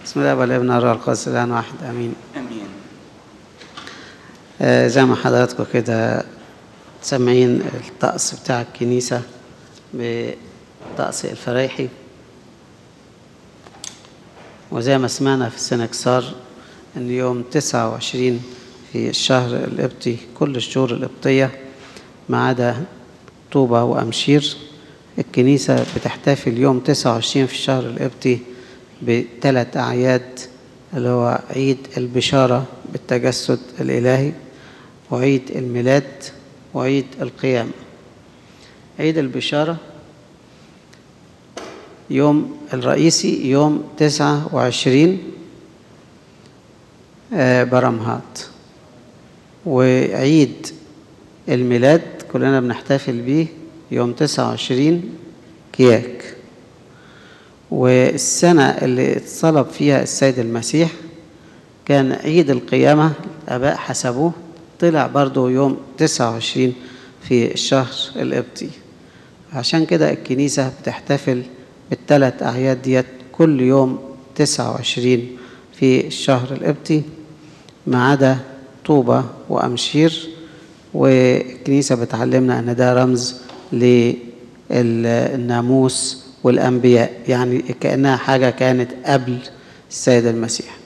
بسم الله والابن والروح القدس الان واحد امين امين آه زي ما حضراتكم كده سامعين الطقس بتاع الكنيسة بطقس الفرايحي وزي ما سمعنا في السنكسار ان يوم 29 في الشهر القبطي كل الشهور القبطية ما عدا طوبة وأمشير الكنيسة بتحتفل يوم 29 في الشهر القبطي بثلاث أعياد اللي هو عيد البشارة بالتجسد الإلهي وعيد الميلاد وعيد القيامة عيد البشارة يوم الرئيسي يوم 29 برمهات وعيد الميلاد كلنا بنحتفل بيه يوم 29 كياك والسنة اللي اتصلب فيها السيد المسيح كان عيد القيامة الآباء حسبوه طلع برضو يوم 29 في الشهر القبطي عشان كده الكنيسة بتحتفل بالثلاث أعياد ديت كل يوم 29 في الشهر القبطي ما عدا طوبة وأمشير والكنيسة بتعلمنا أن ده رمز للناموس والأنبياء يعني كأنها حاجة كانت قبل السيد المسيح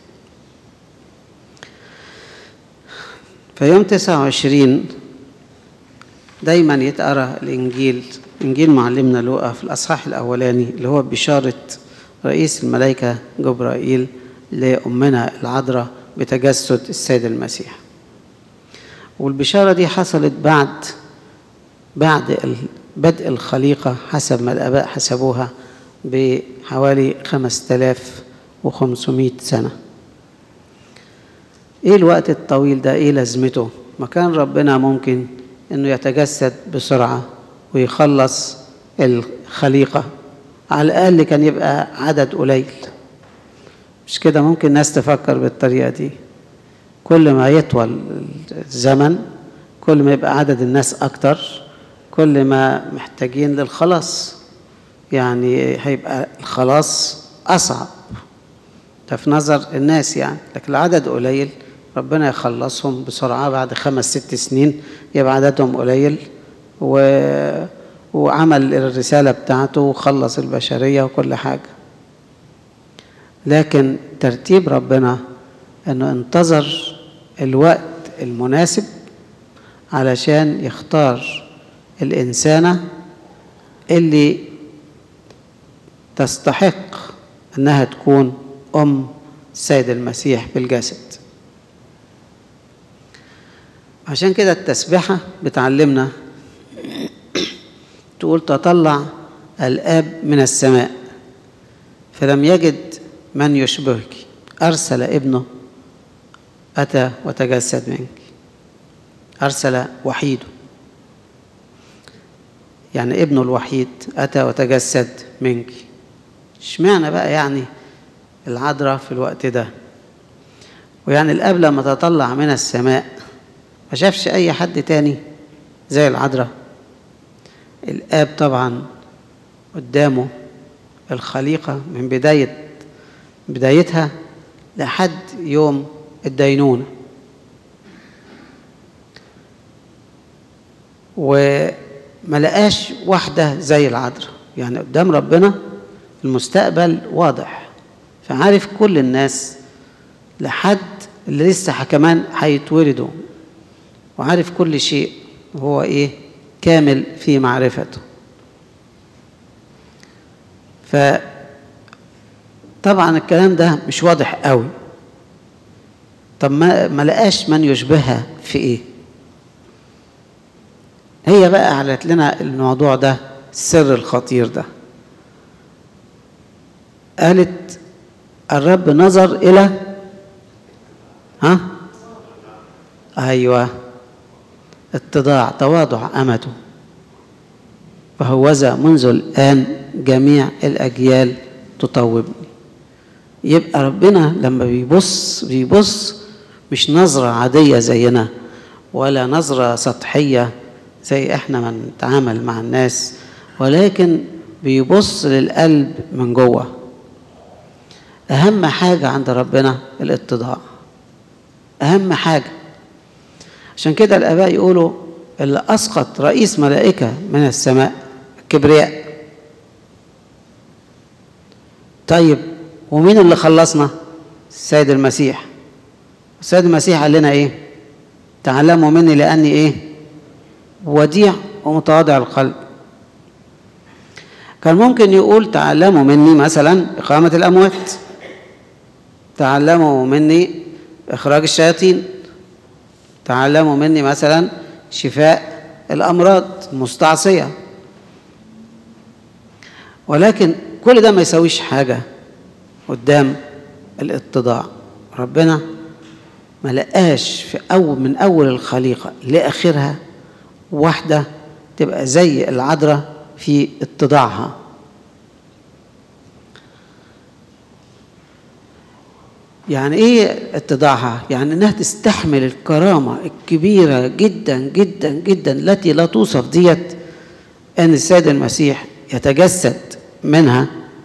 فيوم 29 دايما يتقرا الإنجيل إنجيل معلمنا لوقا في الأصحاح الأولاني اللي هو بشارة رئيس الملائكة جبرائيل لأمنا العذراء بتجسد السيد المسيح والبشارة دي حصلت بعد بعد بدء الخليقة حسب ما الآباء حسبوها بحوالي 5500 سنة إيه الوقت الطويل ده إيه لازمته ما كان ربنا ممكن إنه يتجسد بسرعة ويخلص الخليقة على الأقل كان يبقى عدد قليل مش كده ممكن ناس تفكر بالطريقة دي كل ما يطول الزمن كل ما يبقى عدد الناس أكتر كل ما محتاجين للخلاص يعني هيبقى الخلاص أصعب ده في نظر الناس يعني لكن العدد قليل ربنا يخلصهم بسرعة بعد خمس ست سنين يبقى عددهم قليل و... وعمل الرسالة بتاعته وخلص البشرية وكل حاجة لكن ترتيب ربنا أنه انتظر الوقت المناسب علشان يختار الإنسانة اللي تستحق أنها تكون أم السيد المسيح بالجسد عشان كده التسبحة بتعلمنا تقول تطلع الآب من السماء فلم يجد من يشبهك أرسل ابنه أتى وتجسد منك أرسل وحيده يعني ابنه الوحيد أتى وتجسد منك اشمعنى بقى يعني العذراء في الوقت ده ويعني الأب لما تطلع من السماء ما شافش أي حد تاني زي العذراء الآب طبعا قدامه الخليقة من بداية بدايتها لحد يوم الدينونة وما لقاش واحدة زي العذراء يعني قدام ربنا المستقبل واضح فعارف كل الناس لحد اللي لسه كمان هيتولدوا وعارف كل شيء وهو ايه كامل في معرفته ف طبعا الكلام ده مش واضح قوي طب ما ما لقاش من يشبهها في ايه هي بقى اعلت لنا الموضوع ده السر الخطير ده قالت الرب نظر الى ها ايوه اتضاع تواضع امته فهوذا منذ الان جميع الاجيال تطوبني يبقى ربنا لما بيبص بيبص مش نظرة عادية زينا ولا نظرة سطحية زي احنا ما نتعامل مع الناس ولكن بيبص للقلب من جوه أهم حاجة عند ربنا الاتضاع أهم حاجة عشان كده الآباء يقولوا اللي أسقط رئيس ملائكة من السماء الكبرياء طيب ومين اللي خلصنا السيد المسيح السيد المسيح قال لنا ايه تعلموا مني لاني ايه وديع ومتواضع القلب كان ممكن يقول تعلموا مني مثلا إقامة الأموات تعلموا مني إخراج الشياطين تعلموا مني مثلا شفاء الأمراض المستعصية ولكن كل ده ما يسويش حاجة قدام الاتضاع ربنا ما لقاش في أول من أول الخليقة لآخرها واحدة تبقى زي العذراء في اتضاعها يعني ايه اتضاعها يعني انها تستحمل الكرامة الكبيرة جدا جدا جدا التي لا توصف ديت ان السيد المسيح يتجسد منها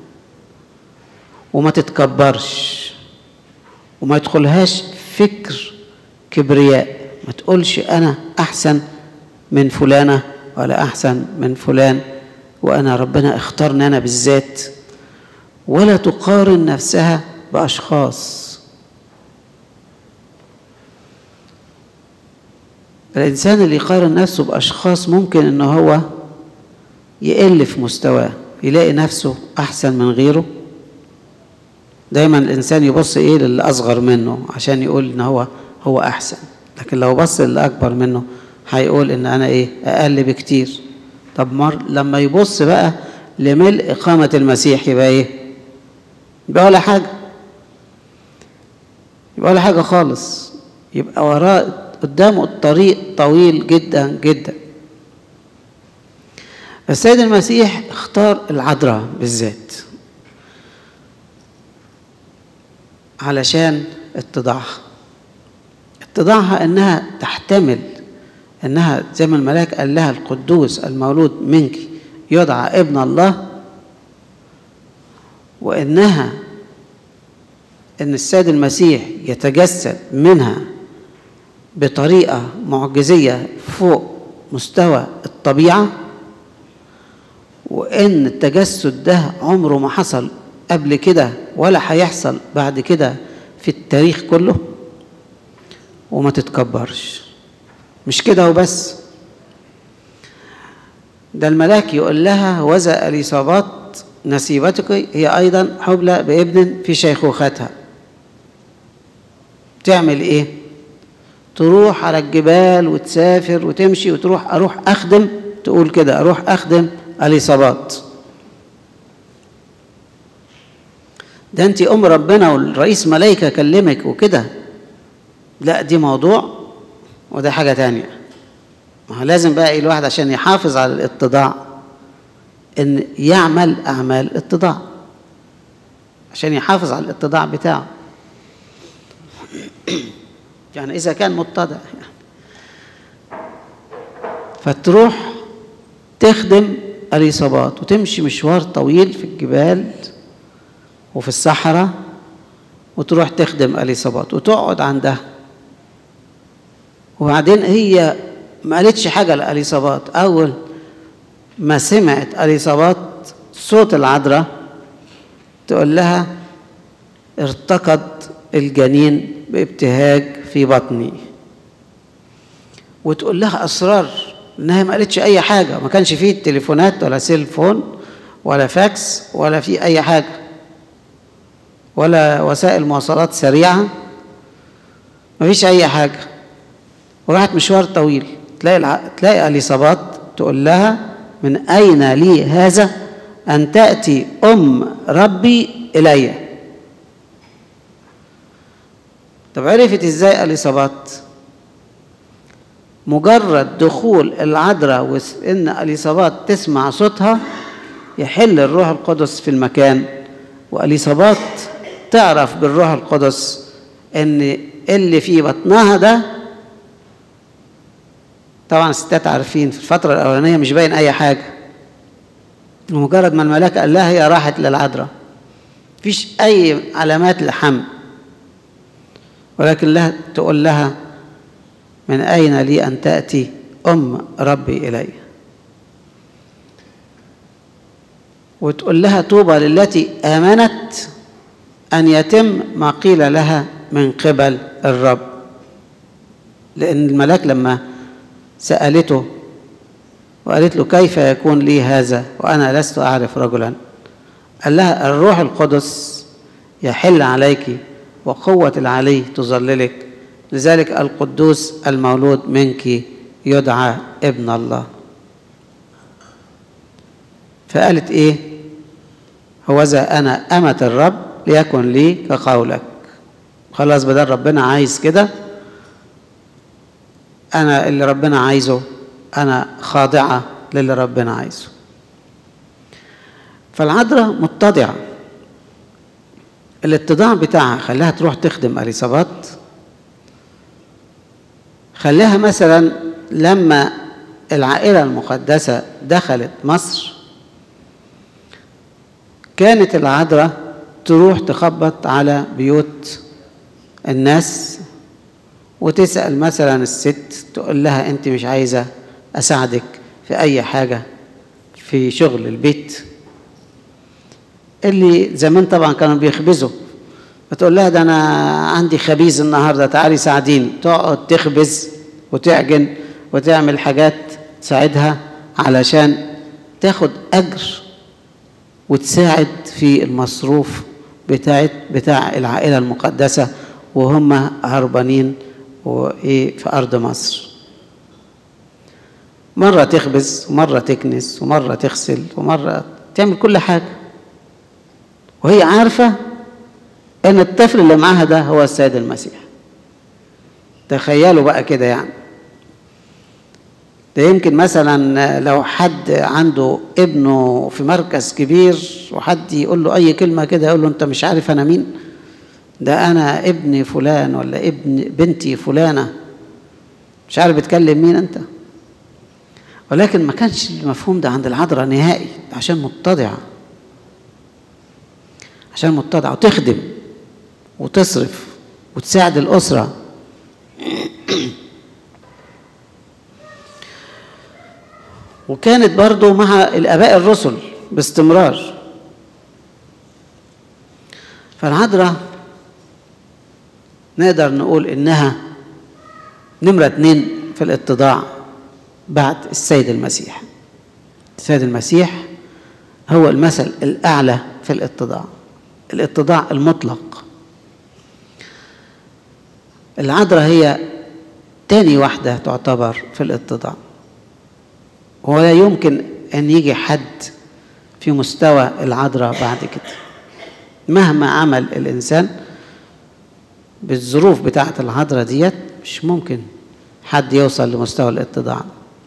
وما تتكبرش وما يدخلهاش فكر كبرياء ما تقولش انا احسن من فلانة ولا احسن من فلان وانا ربنا اختارني انا بالذات ولا تقارن نفسها باشخاص الانسان اللي يقارن نفسه باشخاص ممكن ان هو يقل في مستواه يلاقي نفسه احسن من غيره دايما الانسان يبص ايه للي اصغر منه عشان يقول ان هو هو احسن لكن لو بص للي اكبر منه هيقول ان انا ايه اقل بكتير طب مر لما يبص بقى لملء إقامة المسيح يبقى إيه؟ يبقى ولا حاجة يبقى ولا حاجة خالص يبقى وراه قدامه الطريق طويل جدا جدا السيد المسيح اختار العذراء بالذات علشان اتضاعها اتضاعها انها تحتمل انها زي ما الملاك قال لها القدوس المولود منك يدعى ابن الله وانها ان السيد المسيح يتجسد منها بطريقه معجزيه فوق مستوى الطبيعه وان التجسد ده عمره ما حصل قبل كده ولا هيحصل بعد كده في التاريخ كله وما تتكبرش مش كده وبس ده الملاك يقول لها وذا اليصابات نسيبتك هي ايضا حبلى بابن في شيخوختها تعمل ايه تروح على الجبال وتسافر وتمشي وتروح اروح اخدم تقول كده اروح اخدم اليصابات ده انت ام ربنا والرئيس ملايكه كلمك وكده لا دي موضوع وده حاجه تانية ما هو لازم بقى ايه الواحد عشان يحافظ على الاتضاع ان يعمل اعمال اتضاع عشان يحافظ على الاتضاع بتاعه يعني اذا كان متضع يعني فتروح تخدم اليصابات وتمشي مشوار طويل في الجبال وفي الصحراء وتروح تخدم اليصابات وتقعد عندها وبعدين هي ما قالتش حاجه لاليصابات اول ما سمعت اليصابات صوت العذراء تقول لها ارتقد الجنين بابتهاج في بطني وتقول لها اسرار انها ما قالتش اي حاجه ما كانش فيه تليفونات ولا سيلفون ولا فاكس ولا في اي حاجه ولا وسائل مواصلات سريعه ما فيش اي حاجه وراحت مشوار طويل تلاقي الع... تلاقي اليصابات تقول لها من اين لي هذا ان تاتي ام ربي الي طب عرفت ازاي اليصابات مجرد دخول العذراء وان اليصابات تسمع صوتها يحل الروح القدس في المكان واليصابات تعرف بالروح القدس ان اللي في بطنها ده طبعا الستات عارفين في الفترة الأولانية مش باين أي حاجة ومجرد ما الملاك قال لها هي راحت للعذراء مفيش أي علامات لحمل ولكن لها تقول لها من أين لي أن تأتي أم ربي إلي وتقول لها طوبى للتي آمنت أن يتم ما قيل لها من قبل الرب لأن الملاك لما سألته وقالت له كيف يكون لي هذا وأنا لست أعرف رجلا قال لها الروح القدس يحل عليك وقوة العلي تظللك لذلك القدوس المولود منك يدعى ابن الله فقالت ايه هوذا انا امة الرب ليكن لي كقولك خلاص بدل ربنا عايز كده انا اللي ربنا عايزه انا خاضعة للي ربنا عايزه فالعذراء متضعة الاتضاع بتاعها خلاها تروح تخدم اليصابات خلاها مثلا لما العائلة المقدسة دخلت مصر كانت العذراء تروح تخبط على بيوت الناس وتسأل مثلا الست تقول لها أنت مش عايزة أساعدك في أي حاجة في شغل البيت اللي زمان طبعا كانوا بيخبزوا فتقول لها ده أنا عندي خبيز النهاردة تعالي ساعديني تقعد تخبز وتعجن وتعمل حاجات تساعدها علشان تاخد أجر وتساعد في المصروف بتاعت بتاع العائلة المقدسة وهم هربانين وإيه في أرض مصر مرة تخبز ومرة تكنس ومرة تغسل ومرة تعمل كل حاجة وهي عارفة إن الطفل اللي معاها ده هو السيد المسيح تخيلوا بقى كده يعني ده يمكن مثلا لو حد عنده ابنه في مركز كبير وحد يقول له اي كلمه كده يقول له انت مش عارف انا مين ده انا ابني فلان ولا ابن بنتي فلانه مش عارف بتكلم مين انت ولكن ما كانش المفهوم ده عند العذراء نهائي عشان متضعه عشان متضعه وتخدم وتصرف وتساعد الاسره وكانت برضو مع الآباء الرسل باستمرار فالعذراء نقدر نقول إنها نمرة اتنين في الاتضاع بعد السيد المسيح السيد المسيح هو المثل الأعلى في الاتضاع الاتضاع المطلق العذراء هي تاني واحدة تعتبر في الاتضاع ولا يمكن أن يجي حد في مستوى العذراء بعد كده مهما عمل الإنسان بالظروف بتاعة العذراء ديت مش ممكن حد يوصل لمستوى الاتضاع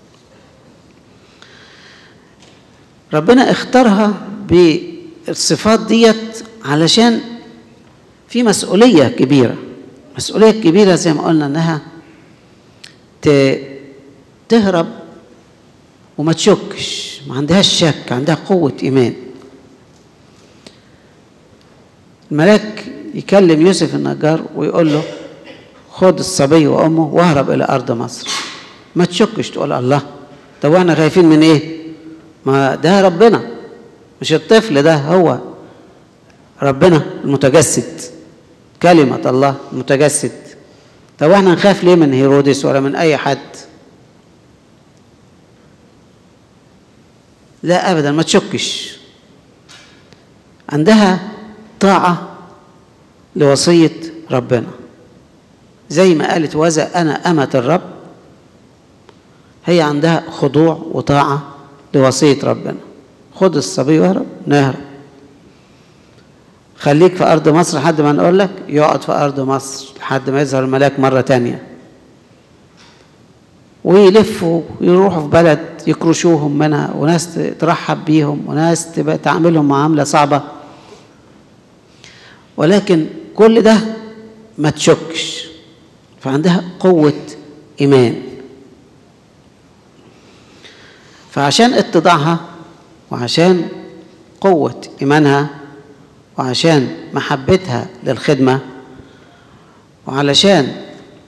ربنا اختارها بالصفات ديت علشان في مسؤولية كبيرة مسؤولية كبيرة زي ما قلنا انها تهرب وما تشكش ما عندهاش شك عندها قوة إيمان الملاك يكلم يوسف النجار ويقول له خد الصبي وأمه واهرب إلى أرض مصر ما تشكش تقول الله طب واحنا خايفين من إيه؟ ما ده ربنا مش الطفل ده هو ربنا المتجسد كلمة الله المتجسد طب احنا نخاف ليه من هيرودس ولا من أي حد؟ لا ابدا ما تشكش عندها طاعه لوصيه ربنا زي ما قالت وذا انا امه الرب هي عندها خضوع وطاعه لوصيه ربنا خد الصبي واهرب نهرب خليك في ارض مصر لحد ما نقول لك يقعد في ارض مصر لحد ما يظهر الملاك مره تانيه ويلفوا يروحوا في بلد يكرشوهم منها وناس ترحب بيهم وناس تبقى تعاملهم معامله صعبه ولكن كل ده ما تشكش فعندها قوه ايمان فعشان اتضاعها وعشان قوه ايمانها وعشان محبتها للخدمة وعلشان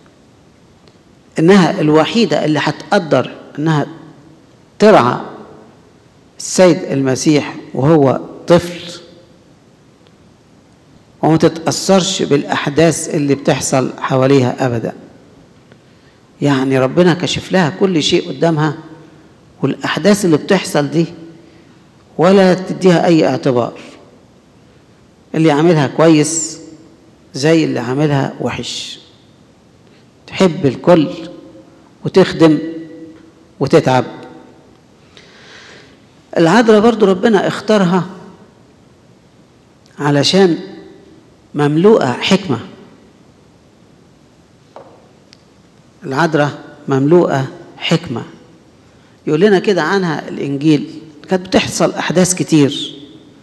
انها الوحيدة اللي هتقدر انها ترعى السيد المسيح وهو طفل وما تتأثرش بالأحداث اللي بتحصل حواليها أبدا يعني ربنا كشف لها كل شيء قدامها والأحداث اللي بتحصل دي ولا تديها أي اعتبار اللي عاملها كويس زي اللي عاملها وحش تحب الكل وتخدم وتتعب العذراء برضو ربنا اختارها علشان مملوءة حكمة العذراء مملوءة حكمة يقول لنا كده عنها الإنجيل كانت بتحصل أحداث كتير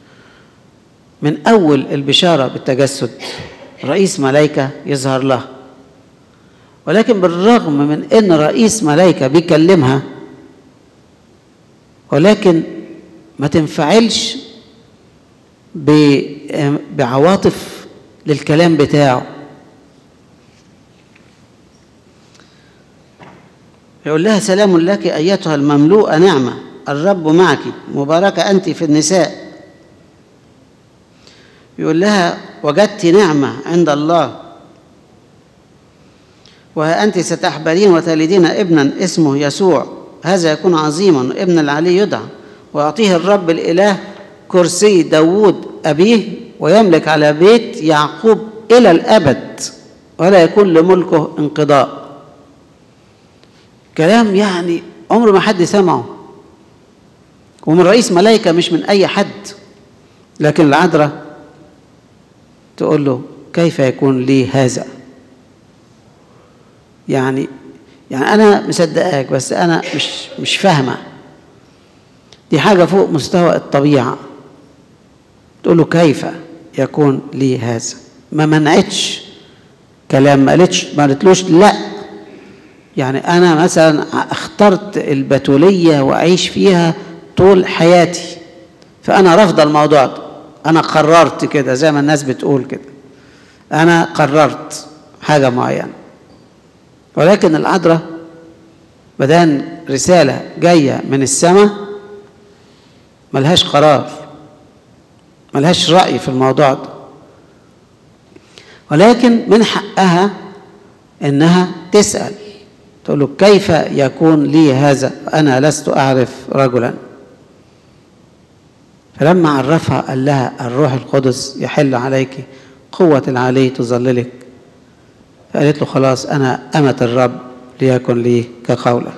من أول البشارة بالتجسد رئيس ملايكة يظهر لها ولكن بالرغم من أن رئيس ملايكة بيكلمها ولكن ما تنفعلش بعواطف للكلام بتاعه يقول لها سلام لك أيتها المملوءة نعمة الرب معك مباركة أنت في النساء يقول لها وجدت نعمة عند الله وأنت ستحبلين وتلدين ابنا اسمه يسوع هذا يكون عظيما ابن العلي يدعى ويعطيه الرب الإله كرسي داوود أبيه ويملك على بيت يعقوب إلى الأبد ولا يكون لملكه انقضاء كلام يعني عمر ما حد سمعه ومن رئيس ملائكة مش من أي حد لكن العذراء تقول له كيف يكون لي هذا يعني يعني أنا مصدقاك بس أنا مش مش فاهمة دي حاجة فوق مستوى الطبيعة تقول له كيف يكون لي هذا ما منعتش كلام ما قالتش ما قالتلوش لا يعني أنا مثلا اخترت البتولية وأعيش فيها طول حياتي فأنا رافضة الموضوع ده أنا قررت كده زي ما الناس بتقول كده أنا قررت حاجة معينة ولكن العذراء بدان رسالة جاية من السماء ملهاش قرار ملهاش رأي في الموضوع ده ولكن من حقها انها تسأل تقول له كيف يكون لي هذا أنا لست أعرف رجلا فلما عرفها قال لها الروح القدس يحل عليك قوة العلي تظللك فقالت له خلاص أنا أمة الرب ليكن لي كقولك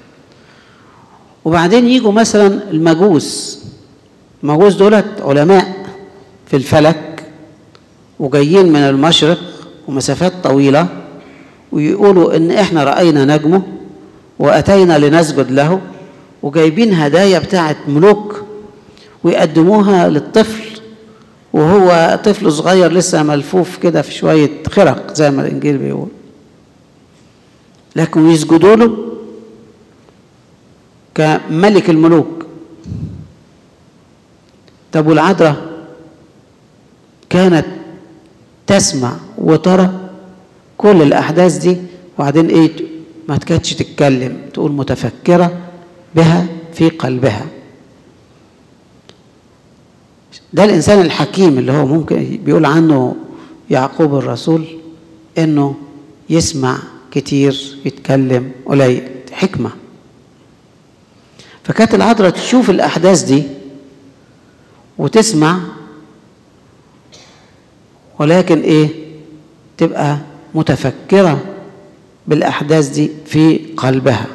وبعدين يجوا مثلا المجوس المجوس دولت علماء في الفلك وجايين من المشرق ومسافات طويلة ويقولوا إن إحنا رأينا نجمه وأتينا لنسجد له وجايبين هدايا بتاعت ملوك ويقدموها للطفل وهو طفل صغير لسه ملفوف كده في شوية خرق زي ما الإنجيل بيقول لكن يسجدوا له كملك الملوك طب والعذراء كانت تسمع وترى كل الأحداث دي وبعدين إيه ما كانتش تتكلم تقول متفكرة بها في قلبها ده الإنسان الحكيم اللي هو ممكن بيقول عنه يعقوب الرسول إنه يسمع كتير يتكلم قليل حكمة فكانت العذراء تشوف الأحداث دي وتسمع ولكن إيه تبقى متفكرة بالأحداث دي في قلبها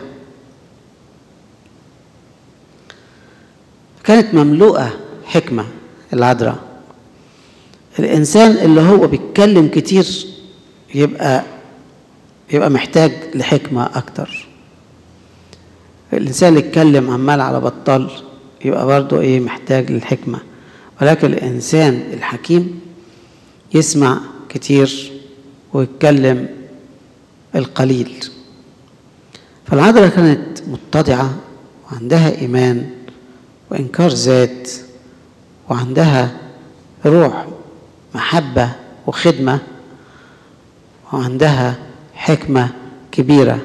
كانت مملوءة حكمة العذراء الإنسان اللي هو بيتكلم كتير يبقى يبقى محتاج لحكمة أكتر الإنسان اللي يتكلم عمال على بطال يبقى برضه إيه محتاج للحكمة ولكن الإنسان الحكيم يسمع كتير ويتكلم القليل فالعذراء كانت متضعة وعندها إيمان وإنكار ذات وعندها روح محبة وخدمة وعندها حكمة كبيرة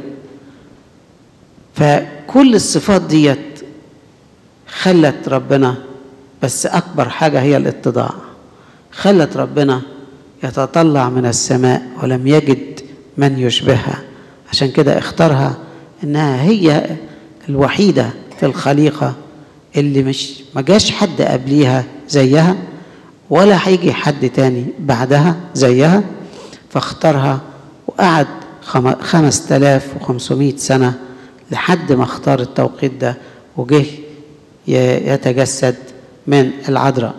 فكل الصفات ديت خلت ربنا بس أكبر حاجة هي الاتضاع خلت ربنا يتطلع من السماء ولم يجد من يشبهها عشان كده اختارها انها هي الوحيدة في الخليقة اللي مش ما جاش حد قبليها زيها ولا هيجي حد تاني بعدها زيها فاختارها وقعد خمس تلاف وخمسمائة سنة لحد ما اختار التوقيت ده وجه يتجسد من العذراء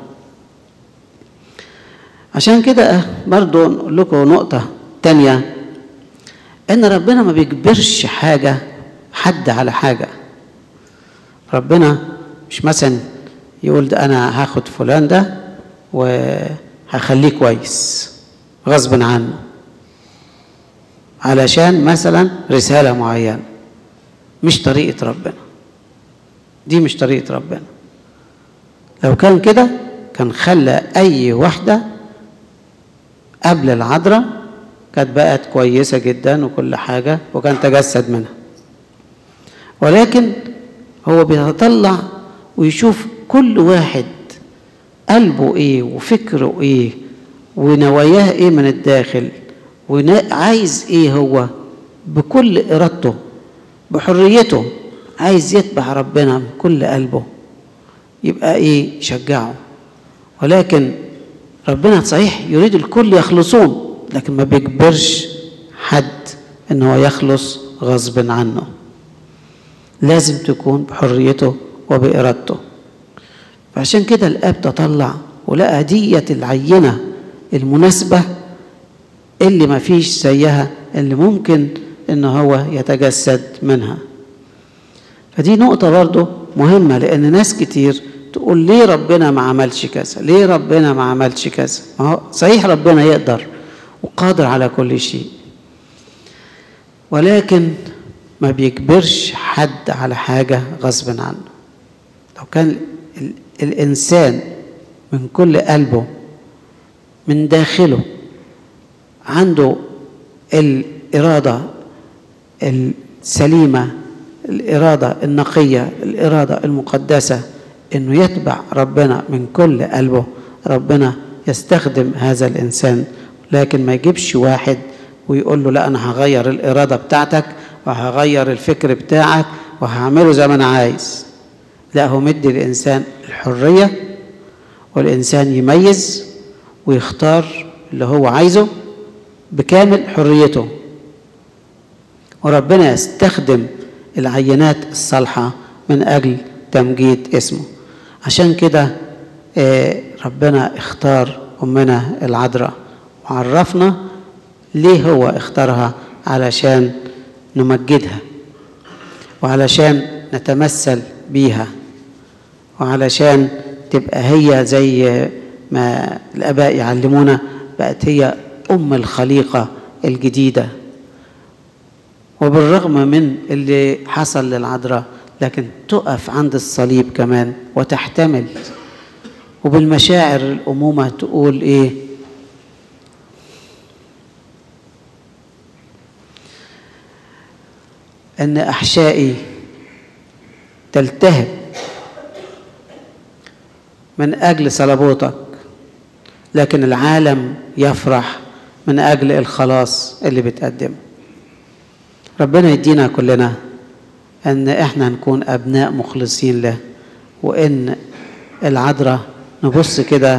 عشان كده برضو نقول لكم نقطة تانية ان ربنا ما بيجبرش حاجة حد على حاجة ربنا مش مثلا يقول ده انا هاخد فلان ده وهخليه كويس غصب عنه علشان مثلا رسالة معينة مش طريقة ربنا دي مش طريقة ربنا لو كان كده كان خلى أي واحدة قبل العذراء كانت بقت كويسة جدا وكل حاجة وكان تجسد منها ولكن هو بيتطلع ويشوف كل واحد قلبه ايه وفكره ايه ونواياه ايه من الداخل وعايز ايه هو بكل ارادته بحريته عايز يتبع ربنا من كل قلبه يبقى ايه يشجعه ولكن ربنا صحيح يريد الكل يخلصون لكن ما بيجبرش حد ان هو يخلص غصب عنه لازم تكون بحريته وبإرادته فعشان كده الآب تطلع ولقى دية العينة المناسبة اللي ما فيش زيها اللي ممكن ان هو يتجسد منها فدي نقطة برضو مهمة لأن ناس كتير تقول ليه ربنا ما عملش كذا ليه ربنا ما عملش كذا ما هو صحيح ربنا يقدر وقادر على كل شيء ولكن ما بيجبرش حد على حاجة غصب عنه لو كان الإنسان من كل قلبه من داخله عنده الإرادة السليمة الإرادة النقية الإرادة المقدسة إنه يتبع ربنا من كل قلبه ربنا يستخدم هذا الإنسان لكن ما يجيبش واحد ويقول له لا أنا هغير الإرادة بتاعتك وهغير الفكر بتاعك وهعمله زي ما أنا عايز لا هو مدي الإنسان الحرية والإنسان يميز ويختار اللي هو عايزه بكامل حريته وربنا يستخدم العينات الصالحة من أجل تمجيد اسمه عشان كده ربنا اختار أمنا العذراء وعرفنا ليه هو اختارها علشان نمجدها وعلشان نتمثل بيها وعلشان تبقى هي زي ما الآباء يعلمونا بقت هي أم الخليقة الجديدة وبالرغم من اللي حصل للعذراء لكن تقف عند الصليب كمان وتحتمل وبالمشاعر الأمومة تقول إيه أن أحشائي تلتهب من أجل صلبوتك لكن العالم يفرح من أجل الخلاص اللي بتقدمه ربنا يدينا كلنا أن إحنا نكون أبناء مخلصين له وإن العذراء نبص كده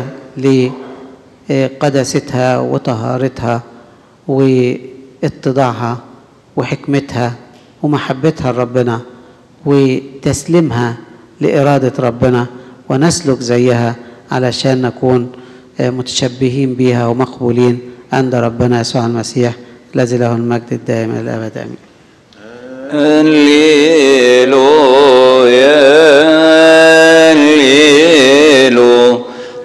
لقداستها وطهارتها واتضاعها وحكمتها ومحبتها لربنا وتسليمها لإرادة ربنا ونسلك زيها علشان نكون متشبهين بها ومقبولين عند ربنا يسوع المسيح الذي له المجد الدائم الى الابد امين هللويا هللويا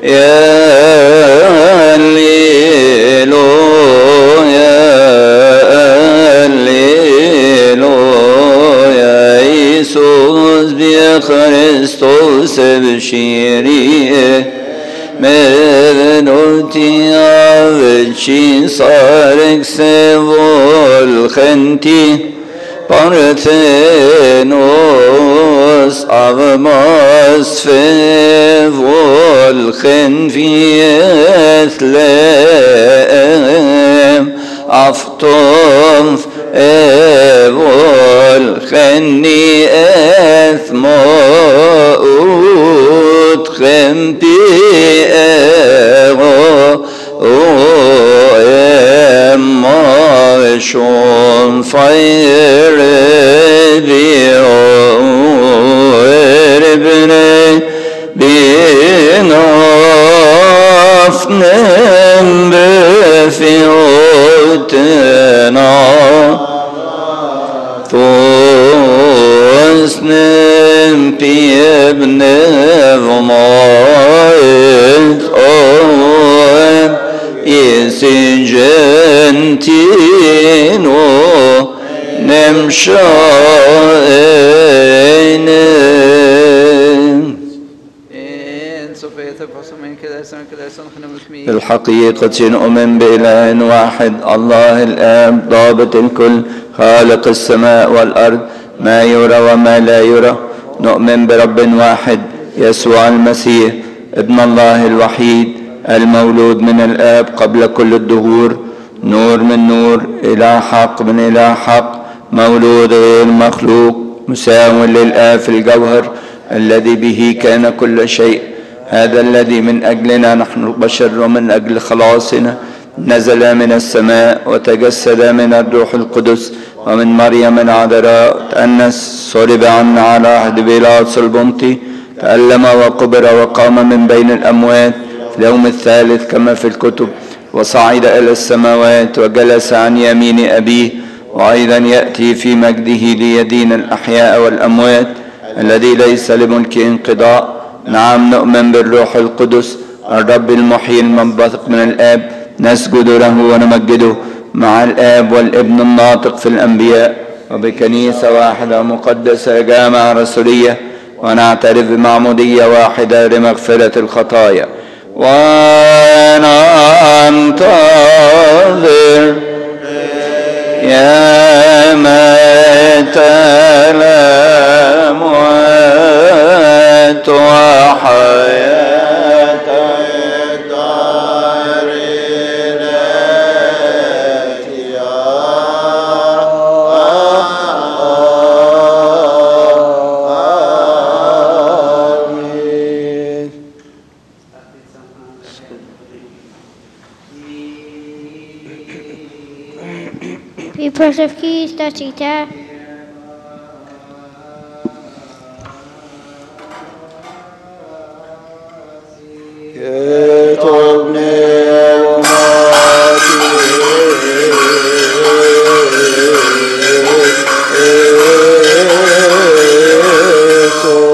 هللويا هللويا يسوع بخريستوس بشيريه Menuti avci sarek sevol khenti Parthenos avmas fevol khen fiethlem Aftonf evol kheni ethmout khempi ego emotion fire بنافنم بفيوتنا Fosnem piebne vmait oem isi gentino nem shaenem En Sofia تفصل من كذا سنة كذا سنة خنا مكمي في الحقيقة نؤمن بإله واحد الله الآب ضابط الكل خالق السماء والأرض ما يرى وما لا يرى نؤمن برب واحد يسوع المسيح ابن الله الوحيد المولود من الآب قبل كل الدهور نور من نور إله حق من إله حق مولود غير مخلوق مساو للآب في الجوهر الذي به كان كل شيء هذا الذي من أجلنا نحن البشر ومن أجل خلاصنا نزل من السماء وتجسد من الروح القدس ومن مريم العذراء تأنس صلب عنا على عهد بيلاطس البنطي تألم وقبر وقام من بين الأموات في اليوم الثالث كما في الكتب وصعد إلى السماوات وجلس عن يمين أبيه وأيضا يأتي في مجده ليدين الأحياء والأموات الذي ليس لملكه انقضاء نعم نؤمن بالروح القدس الرب المحيي المنبثق من الآب نسجد له ونمجده مع الآب والابن الناطق في الأنبياء وبكنيسة واحدة مقدسة جامعة رسولية ونعترف بمعمودية واحدة لمغفرة الخطايا وننتظر يا مات الأموات وحياة الدار People of keys, Datita. Yeah.